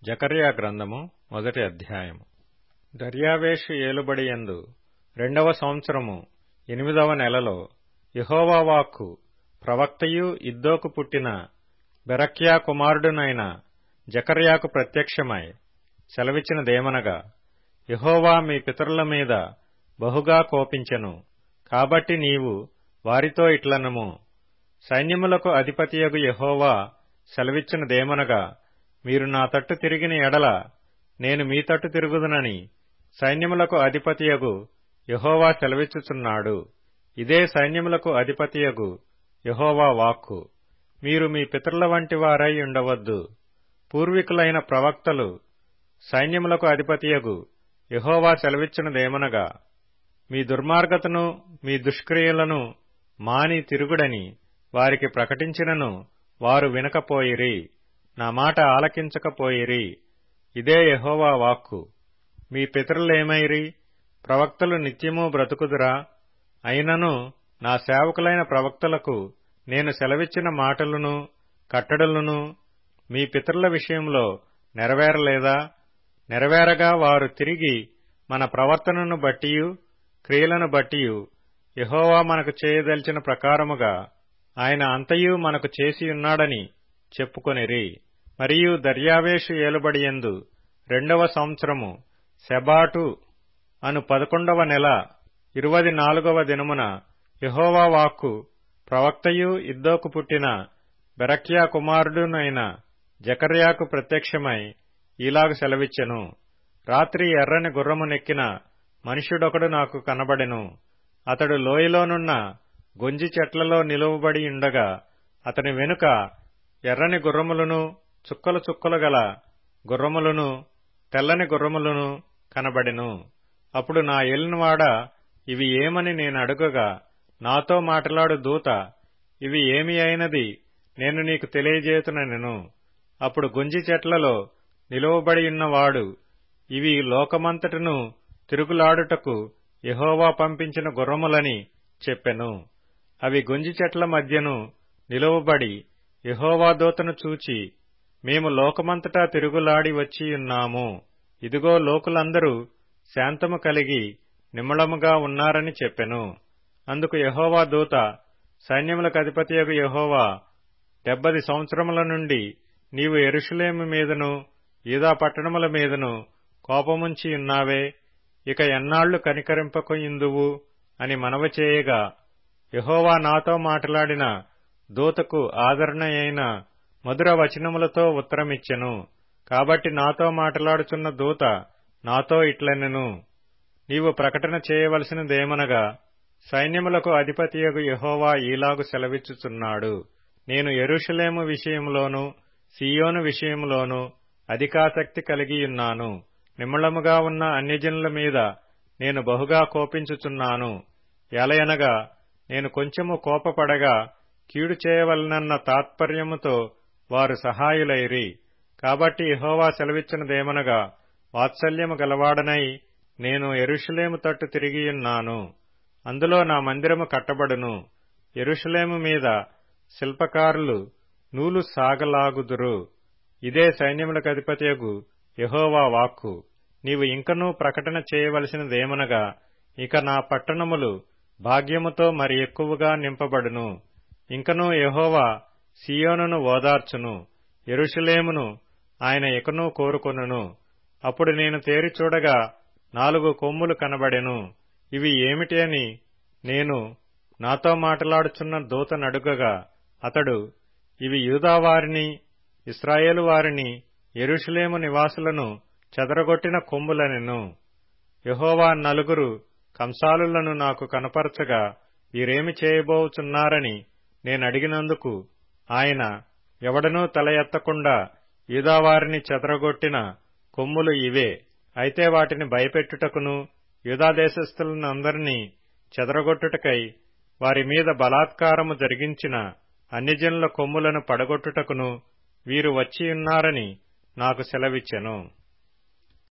జకర్యా గ్రంథము మొదటి అధ్యాయము దర్యావేషు ఏలుబడియందు రెండవ సంవత్సరము ఎనిమిదవ నెలలో యెహోవా వాక్కు ప్రవక్తయు ఇద్దోకు పుట్టిన బెరక్యా కుమారుడునైన జకర్యాకు ప్రత్యక్షమై సెలవిచ్చినదేమనగా యెహోవా మీ పితరుల మీద బహుగా కోపించెను కాబట్టి నీవు వారితో ఇట్లనము సైన్యములకు అధిపతియగు యెహోవా సెలవిచ్చినదేమనగా మీరు నా తట్టు తిరిగిన ఎడల నేను మీ తట్టు తిరుగుదునని సైన్యములకు అధిపతియగు యెహోవా సెలవిచ్చుచున్నాడు ఇదే సైన్యములకు అధిపతియగు యెహోవా వాక్కు మీరు మీ పితరుల వంటి వారై ఉండవద్దు పూర్వీకులైన ప్రవక్తలు సైన్యములకు అధిపతియగు యెహోవా సెలవిచ్చినదేమనగా మీ దుర్మార్గతను మీ దుష్క్రియలను మాని తిరుగుడని వారికి ప్రకటించినను వారు వినకపోయిరి నా మాట ఆలకించకపోయిరి ఇదే యెహోవా వాక్కు మీ పితరులేమైరి ప్రవక్తలు నిత్యము బ్రతుకుదురా అయినను నా సేవకులైన ప్రవక్తలకు నేను సెలవిచ్చిన మాటలను కట్టడలను మీ పితరుల విషయంలో నెరవేరలేదా నెరవేరగా వారు తిరిగి మన ప్రవర్తనను బట్టియు క్రియలను బట్టియు యెహోవా మనకు చేయదలిచిన ప్రకారముగా ఆయన అంతయు మనకు చేసియున్నాడని చెప్పుకొనిరి మరియు దర్యావేషు ఏలుబడియందు రెండవ సంవత్సరము సెబాటు అను పదకొండవ నెల ఇరువది నాలుగవ దినమున యెహోవా వాక్కు ప్రవక్తయు ఇద్దోకు పుట్టిన బెరక్యా కుమారుడునైన జకర్యాకు ప్రత్యక్షమై ఈలాగు సెలవిచ్చెను రాత్రి ఎర్రని గుర్రము నెక్కిన మనుష్యుడొకడు నాకు కనబడెను అతడు లోయలోనున్న గొంజి చెట్లలో నిలువబడి ఉండగా అతని వెనుక ఎర్రని గుర్రములను చుక్కలు చుక్కలు గల గుర్రములను తెల్లని గుర్రములను కనబడెను అప్పుడు నా ఏలినవాడ ఇవి ఏమని నేను అడుగగా నాతో మాట్లాడు దూత ఇవి ఏమి అయినది నేను నీకు తెలియజేతునెను అప్పుడు గుంజి చెట్లలో నిలువబడి ఉన్నవాడు ఇవి లోకమంతటను తిరుగులాడుటకు యహోవా పంపించిన గుర్రములని చెప్పెను అవి గుంజి చెట్ల మధ్యను నిలువబడి యహోవా దూతను చూచి మేము లోకమంతటా తిరుగులాడి వచ్చియున్నాము ఇదిగో లోకులందరూ శాంతము కలిగి నిమ్మళముగా ఉన్నారని చెప్పెను అందుకు యహోవా దూత సైన్యములకు అధిపతియగు యహోవా డెబ్బది సంవత్సరముల నుండి నీవు ఎరుషులేము మీదను ఈదా పట్టణముల మీదను కోపముంచి ఉన్నావే ఇక ఎన్నాళ్లు కనికరింపకయుందువు అని మనవి చేయగా యహోవా నాతో మాట్లాడిన దూతకు ఆదరణ అయిన మధుర వచనములతో ఉత్తరమిచ్చెను కాబట్టి నాతో మాట్లాడుచున్న దూత నాతో ఇట్లనెను నీవు ప్రకటన చేయవలసినదేమనగా సైన్యములకు అధిపతియగు యహోవా ఈలాగు సెలవిచ్చుచున్నాడు నేను ఎరుషలేము విషయంలోను సియోను విషయంలోను అధికాసక్తి కలిగియున్నాను నిమ్మళముగా ఉన్న అన్యజనుల మీద నేను బహుగా కోపించుచున్నాను ఎలయనగా నేను కొంచెము కోపపడగా కీడు చేయవలనన్న తాత్పర్యముతో వారు సహాయులైరి కాబట్టి యహోవా సెలవిచ్చినదేమనగా వాత్సల్యము గలవాడనై నేను ఎరుషులేము తట్టు తిరిగియున్నాను అందులో నా మందిరము కట్టబడును ఎరుషులేము మీద శిల్పకారులు నూలు సాగలాగుదురు ఇదే సైన్యములకు అధిపతియగు యహోవా వాక్కు నీవు ఇంకనూ ప్రకటన చేయవలసినదేమనగా ఇక నా పట్టణములు భాగ్యముతో మరి ఎక్కువగా నింపబడును ఇంకనూ యహోవా సియోనును ఓదార్చును ఎరుషులేమును ఆయన ఇకనూ కోరుకొనును అప్పుడు నేను తేరి చూడగా నాలుగు కొమ్ములు కనబడెను ఇవి ఏమిటి అని నేను నాతో మాట్లాడుచున్న దూత నడుగగా అతడు ఇవి యూదావారిని ఇస్రాయేలు వారిని ఎరుషులేము నివాసులను చెదరగొట్టిన కొమ్ములనెను యహోవా నలుగురు కంసాలులను నాకు కనపరచగా వీరేమి చేయబోచున్నారని నేనడిగినందుకు ఆయన ఎవడనూ తల ఎత్తకుండా యూదావారిని చెదరగొట్టిన కొమ్ములు ఇవే అయితే వాటిని భయపెట్టుటకును యూదాదేశస్థులనందరినీ చెదరగొట్టుటకై వారి మీద బలాత్కారము జరిగించిన అన్యజనుల కొమ్ములను పడగొట్టుటకును వీరు వచ్చియున్నారని నాకు సెలవిచ్చెను